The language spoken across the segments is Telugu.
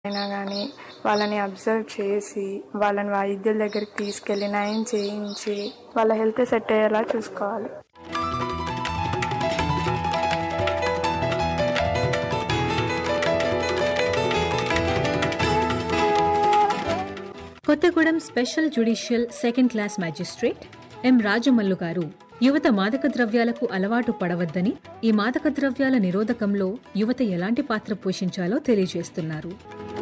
అయినా కానీ వాళ్ళని అబ్జర్వ్ చేసి వాళ్ళని వైద్యుల దగ్గరికి తీసుకెళ్ళి నయం చేయించి వాళ్ళ హెల్త్ సెట్ అయ్యేలా చూసుకోవాలి Kothagudem special judicial second class magistrate M Rajamallu garu యువత మాదక ద్రవ్యాలకు అలవాటు పడవద్దని ఈ మాదక ద్రవ్యాల నిరోధకంలో యువత ఎలాంటి పాత్ర పోషించాలో తెలియజేస్తున్నారు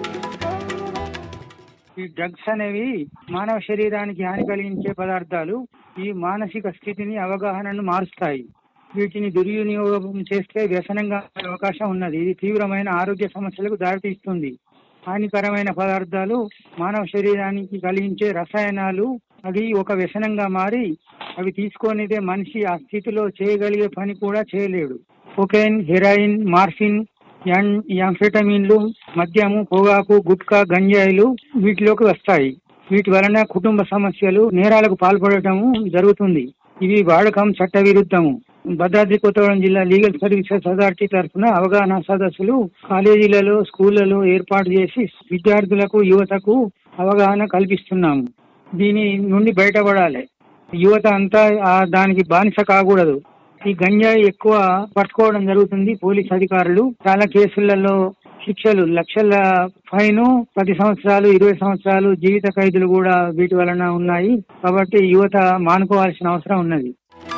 ఈ డ్రగ్స్ అనేవి మానవ శరీరానికి హాని కలిగించే పదార్థాలు ఈ మానసిక స్థితిని అవగాహనను మారుస్తాయి వీటిని దుర్వినియోగం చేస్తే వ్యసనంగా మారే అవకాశం ఉన్నది ఇది తీవ్రమైన ఆరోగ్య సమస్యలకు దారితీస్తుంది హానికరమైన పదార్థాలు మానవ శరీరానికి కలిగించే రసాయనాలు అవి ఒక వ్యసనంగా మారి అవి తీసుకొనిదే మనిషి ఆ స్థితిలో చేయగలిగే పని కూడా చేయలేడు కొకైన్ హెరాయిన్ మార్ఫిన్ యాన్ యాంఫెటమిన్లు మద్యము పొగాకు గుట్కా గంజాయిలు వీటిలోకి వస్తాయి వీటి వలన కుటుంబ సమస్యలు నేరాలకు పాల్పడటము జరుగుతుంది ఇవి వాడకం చట్ట విరుద్ధము భద్రాద్రి కొత్తగూడెం జిల్లా లీగల్ సర్వీసెస్ అథారిటీ తరఫున అవగాహన సదస్సులు కాలేజీలలో స్కూళ్లలో ఏర్పాటు చేసి విద్యార్థులకు యువతకు అవగాహన కల్పిస్తున్నాము దీని నుండి బయటపడాలి యువత అంతా ఆ దానికి బానిస కాకూడదు ఈ గంజాయి ఎక్కువ పట్టుకోవడం జరుగుతుంది పోలీస్ అధికారులు చాలా కేసులలో శిక్షలు లక్షల ఫైన్ పది సంవత్సరాలు ఇరవై సంవత్సరాలు జీవిత ఖైదులు కూడా వీటి వలన ఉన్నాయి కాబట్టి యువత మానుకోవాల్సిన అవసరం ఉన్నది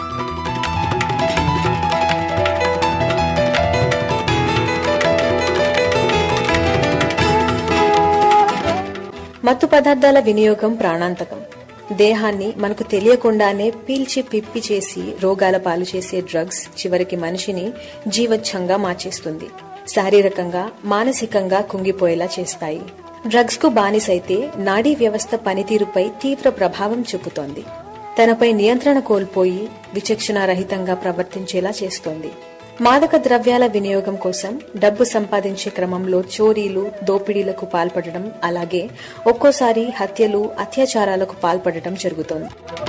మత్తు పదార్థాల వినియోగం ప్రాణాంతకం దేహాన్ని మనకు తెలియకుండానే పీల్చి పిప్పి చేసి రోగాల పాలు చేసే డ్రగ్స్ చివరికి మనిషిని జీవచ్ఛంగా మార్చేస్తుంది శారీరకంగా మానసికంగా కుంగిపోయేలా చేస్తాయి డ్రగ్స్ కు బానిసైతే నాడీ వ్యవస్థ పనితీరుపై తీవ్ర ప్రభావం చూపుతోంది తనపై నియంత్రణ కోల్పోయి విచక్షణారహితంగా ప్రవర్తించేలా చేస్తోంది మాదక ద్రవ్యాల వినియోగం కోసం డబ్బు సంపాదించే క్రమంలో చోరీలు దోపిడీలకు పాల్పడడం అలాగే ఒక్కోసారి హత్యలు అత్యాచారాలకు పాల్పడటం జరుగుతోంది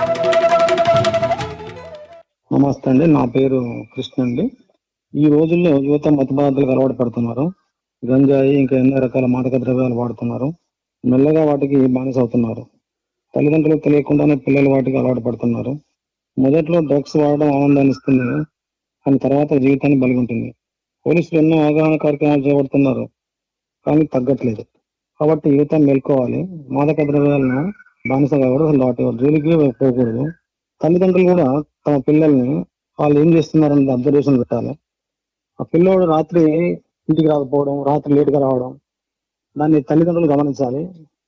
నమస్తే అండి నా పేరు కృష్ణ అండి ఈ రోజుల్లో యువత మత పదార్థాలకు అలవాటు పడుతున్నారు గంజాయి ఇంకా ఎన్నో రకాల మాదక ద్రవ్యాలు వాడుతున్నారు మెల్లగా వాటికి బానిస అవుతున్నారు తల్లిదండ్రులకు తెలియకుండానే పిల్లలు వాటికి అలవాటు పడుతున్నారు మొదట్లో డ్రగ్స్ వాడడం ఆనందాన్ని ఇస్తుంది కానీ తర్వాత జీవితాన్ని బలిగుంటుంది పోలీసులు ఎన్నో అవగాహన కార్యక్రమాలు చేపడుతున్నారు కానీ తగ్గట్లేదు కాబట్టి యువత మేల్కోవాలి మాదక ద్రవ్యాలను బానిస కాకూడదు అసలు వాటి జోలికి పోకూడదు తల్లిదండ్రులు కూడా తమ పిల్లల్ని వాళ్ళు ఏం చేస్తున్నారని అబ్జర్వేషన్ పెట్టాలి ఆ పిల్లోడు రాత్రి ఇంటికి రాకపోవడం రాత్రి లేట్ గా రావడం దాన్ని తల్లిదండ్రులు గమనించాలి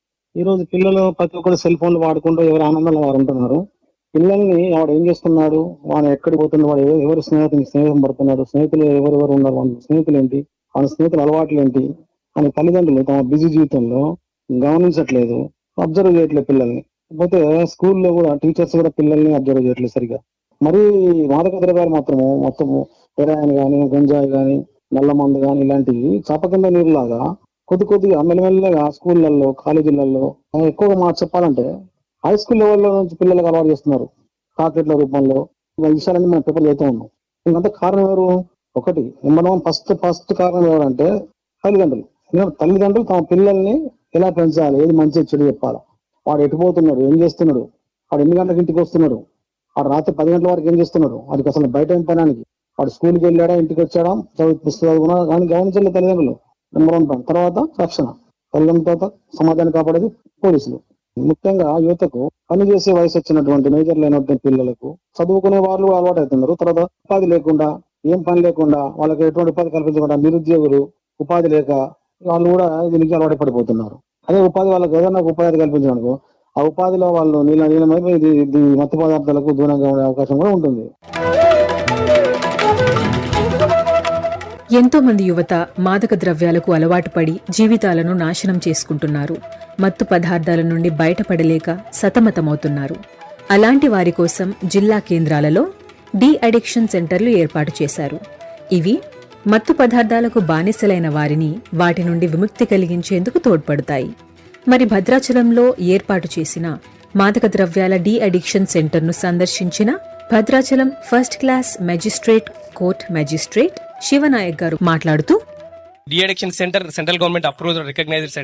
ఈ రోజు పిల్లలు ప్రతి ఒక్కరు సెల్ ఫోన్లు వాడుకుంటూ ఎవరి ఆనందంలో వారు ఉంటున్నారు పిల్లల్ని వాడు ఏం చేస్తున్నాడు వాడు ఎక్కడికి పోతున్నాడు వాడు ఎవ- ఎవరు స్నేహితులు స్నేహం పడుతున్నాడు స్నేహితులు ఎవరెవరు ఉన్నారు వాళ్ళ స్నేహితులు ఏంటి వాళ్ళ స్నేహితుల అలవాట్లు ఏంటి అని తల్లిదండ్రులు తమ బిజీ జీవితంలో గమనించట్లేదు అబ్జర్వ్ చేయట్లేదు పిల్లల్ని కాకపోతే స్కూల్లో కూడా టీచర్స్ కూడా పిల్లల్ని అబ్జర్వ్ చేయట్లేదు సరిగా మరి మాదక ద్రవ్యాలు మాత్రము మొత్తము హెరాయిన్ గాని గంజాయి గాని నల్ల మందు గాని ఇలాంటివి చాప కింద నీరులాగా కొద్ది కొద్దిగా మెల్లమెల్లగా స్కూళ్ళల్లో కాలేజీలలో ఆ, ఎక్కువగా మాట చెప్పాలంటే హై స్కూల్ లెవెల్లో నుంచి పిల్లలకు అలవాటు చేస్తున్నారు కాకెట్ల రూపంలో ఇలా విషయాలన్నీ మనం పేపర్ చదువుతూ ఉన్నాం ఇంకంతా కారణం ఎవరు ఒకటి నెంబర్ వన్ ఫస్ట్ ఫస్ట్ కారణం ఎవరంటే తల్లిదండ్రులు ఎందుకంటే తల్లిదండ్రులు తమ పిల్లల్ని ఎలా పెంచాలి ఏది మంచి చెడు చెప్పాలి వాడు ఎటు పోతున్నాడు ఏం చేస్తున్నాడు వాడు ఎన్ని గంటలకు ఇంటికి వస్తున్నాడు వాడు రాత్రి పది గంటల వరకు ఏం చేస్తున్నాడు వాడికి అసలు బయట ఏం పనానికి వాడు స్కూల్కి వెళ్ళాడా ఇంటికి వచ్చాడా చదువు పుస్తకాలు చదువుకున్నాడా కానీ గమనించలేదు తల్లిదండ్రులు నెంబర్ వన్ పాయింట్ తర్వాత రక్షణ తల్లిదండ్రుల తర్వాత సమాజాన్ని కాపాడేది పోలీసులు ముఖ్యంగా యువతకు పని చేసే వయసు వచ్చినటువంటి మేజర్ లేనటువంటి పిల్లలకు చదువుకునే వాళ్ళు అలవాటు అవుతున్నారు తర్వాత ఉపాధి లేకుండా ఏం పని లేకుండా వాళ్ళకి ఎటువంటి ఉపాధి కల్పించకుండా నిరుద్యోగులు ఉపాధి లేక వాళ్ళు కూడా దీనికి అలవాటు పడిపోతున్నారు అదే ఉపాధి వాళ్ళకి ఏదైనా ఒక ఉపాధి కల్పించడానికి ఆ ఉపాధిలో వాళ్ళు నీళ్ళ నీలమైపోయి ఇది ఇది మత్తు పదార్థాలకు దూరంగా ఉండే అవకాశం కూడా ఉంటుంది ఎంతో మంది యువత మాదక ద్రవ్యాలకు అలవాటు పడి జీవితాలను నాశనం చేసుకుంటున్నారు మత్తు పదార్థాల నుండి బయటపడలేక సతమతమవుతున్నారు అలాంటి వారి కోసం జిల్లా కేంద్రాలలో డి అడిక్షన్ సెంటర్లు ఏర్పాటు చేశారు ఇవి మత్తు పదార్థాలకు బానిసలైన వారిని వాటి నుండి విముక్తి కలిగించేందుకు తోడ్పడతాయి మరి భద్రాచలంలో ఏర్పాటు చేసిన మాదక ద్రవ్యాల డి అడిక్షన్ సెంటర్ను సందర్శించిన Bhadrachalam first class magistrate court magistrate Shivanayak garu మాట్లాడుతూ de addiction centre central government approved recognised